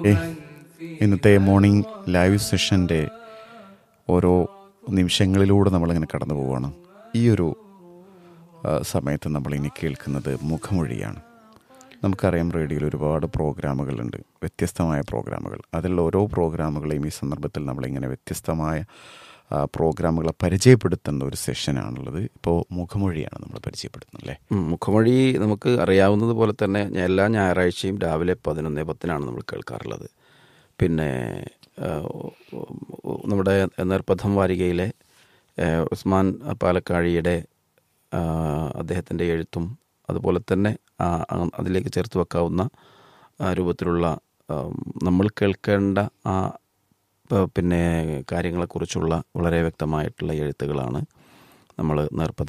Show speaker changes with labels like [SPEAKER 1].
[SPEAKER 1] ഏ ഇന്നത്തെ morning live സെഷൻ്റെ ഓരോ നിമിഷങ്ങളിലൂടെ നമ്മളിങ്ങനെ കടന്നു പോവുകയാണ് ഈ ഒരു ആ, സമയത്ത് നമ്മളിനി കേൾക്കുന്നത് മുഖമൊഴിയാണ് നമുക്കറിയാം റേഡിയോയിൽ ഒരുപാട് പ്രോഗ്രാമുകളുണ്ട് വ്യത്യസ്തമായ പ്രോഗ്രാമുകൾ അതിലുള്ള ഓരോ പ്രോഗ്രാമുകളെയും ഈ സന്ദർഭത്തിൽ നമ്മളിങ്ങനെ വ്യത്യസ്തമായ ആ, പ്രോഗ്രാമുകളെ പരിചയപ്പെടുത്തുന്ന ഒരു സെഷനാണുള്ളത് ഇപ്പോൾ മുഖമൊഴിയാണ് നമ്മൾ പരിചയപ്പെടുത്തുന്നത് അല്ലേ
[SPEAKER 2] ഉം, മുഖമൊഴി നമുക്ക് അറിയാവുന്നത് പോലെ തന്നെ ഞാ- എല്ലാ ഞായറാഴ്ചയും രാവിലെ പതിനൊന്ന് പത്തിനാണ് നമ്മൾ കേൾക്കാറുള്ളത് പിന്നെ ആ, നമ്മുടെ നേർപ്പഥം വാരികയിലെ ആ, ഉസ്മാൻ പാലക്കാഴിയുടെ ആ, അദ്ദേഹത്തിൻ്റെ എഴുത്തും അതുപോലെ തന്നെ ആ, ആ, അതിലേക്ക് ചേർത്ത് വെക്കാവുന്ന ആ, രൂപത്തിലുള്ള ആ, നമ്മൾ കേൾക്കേണ്ട ആ പ- പിന്നെ കാര്യങ്ങളെക്കുറിച്ചുള്ള വളരെ വ്യക്തമായിട്ടുള്ള എഴുത്തുകളാണ് നമ്മൾ നേർപ്പഥ